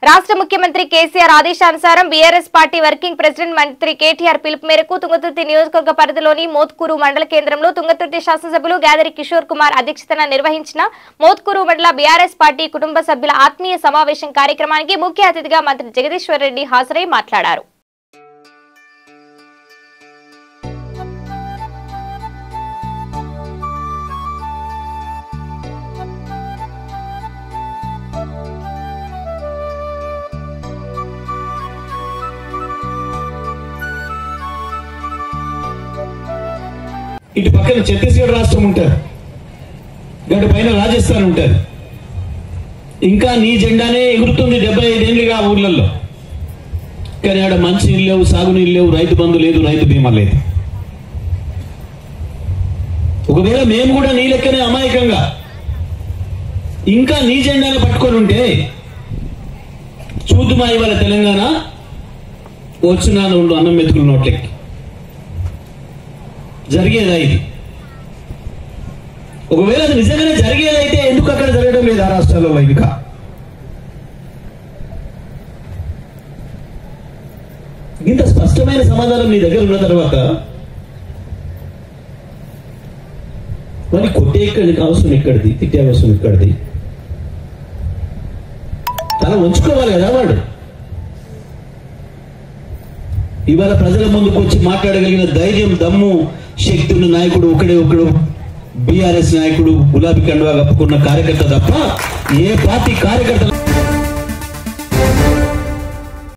రాష్ట్ర ముఖ్యమంత్రి కేసీఆర్ ఆదేశానుసారం బీఆర్ఎస్ పార్టీ వర్కింగ్ ప్రెసిడెంట్ మంత్రి కేటీఆర్ పిలుపు మేరకు తుంగతుర్తి నియోజకవర్గ పరిధిలోని మోత్కూరు మండల కేంద్రంలో తుంగతుర్తి శాసనసభ్యులు గాదరి కిషోర్ కుమార్ అధ్యక్షతన నిర్వహించిన మోత్కూరు మండల బీఆర్ఎస్ పార్టీ కుటుంబ సభ్యుల ఆత్మీయ సమావేశం కార్యక్రమానికి ముఖ్య అతిథిగా మంత్రి జగదీశ్వర్ రెడ్డి హాజరై మాట్లాడారు ఇటు పక్కన ఛత్తీస్గఢ్ రాష్ట్రం ఉంటారు గడు పైన రాజస్థాన్ ఉంటారు ఇంకా నీ జెండానే ఎగురుతుంది డెబ్బై ఐదేళ్లుగా ఆ ఊర్లలో కానీ ఆడ మంచి నీళ్ళు లేవు సాగునీళ్ళు లేవు రైతు బంధు లేదు రైతు బీమా లేదు ఒకవేళ మేము కూడా నీ లెక్కనే అమాయకంగా ఇంకా నీ జెండానే పట్టుకొని ఉంటే చూద్దుమా ఇవాళ తెలంగాణ వచ్చినా ఉండు అన్నం మెతుకులు నోట్లెక్కి జరిగేదా ఇది ఒకవేళ అది నిజంగానే జరిగేదైతే ఎందుకు అక్కడ జరగడం లేదు ఆ రాష్ట్రాల్లో వైదిక ఇంత స్పష్టమైన సమాధానం నీ దగ్గర ఉన్న తర్వాత మరి కొట్టే ఎక్కడిది అవసరం ఎక్కడిది తిట్టే అవసరం ఎక్కడిది తల ఉంచుకోవాలి కదా వాడు ఇవాళ ప్రజల ముందుకు వచ్చి మాట్లాడగలిగిన ధైర్యం దమ్ము శక్తి ఉన్న నాయకుడు ఒకడే ఒకడు బీఆర్ఎస్ నాయకుడు గులాబీ కండువా కప్పుకున్న కార్యకర్త తప్ప ఏ పార్టీ కార్యకర్త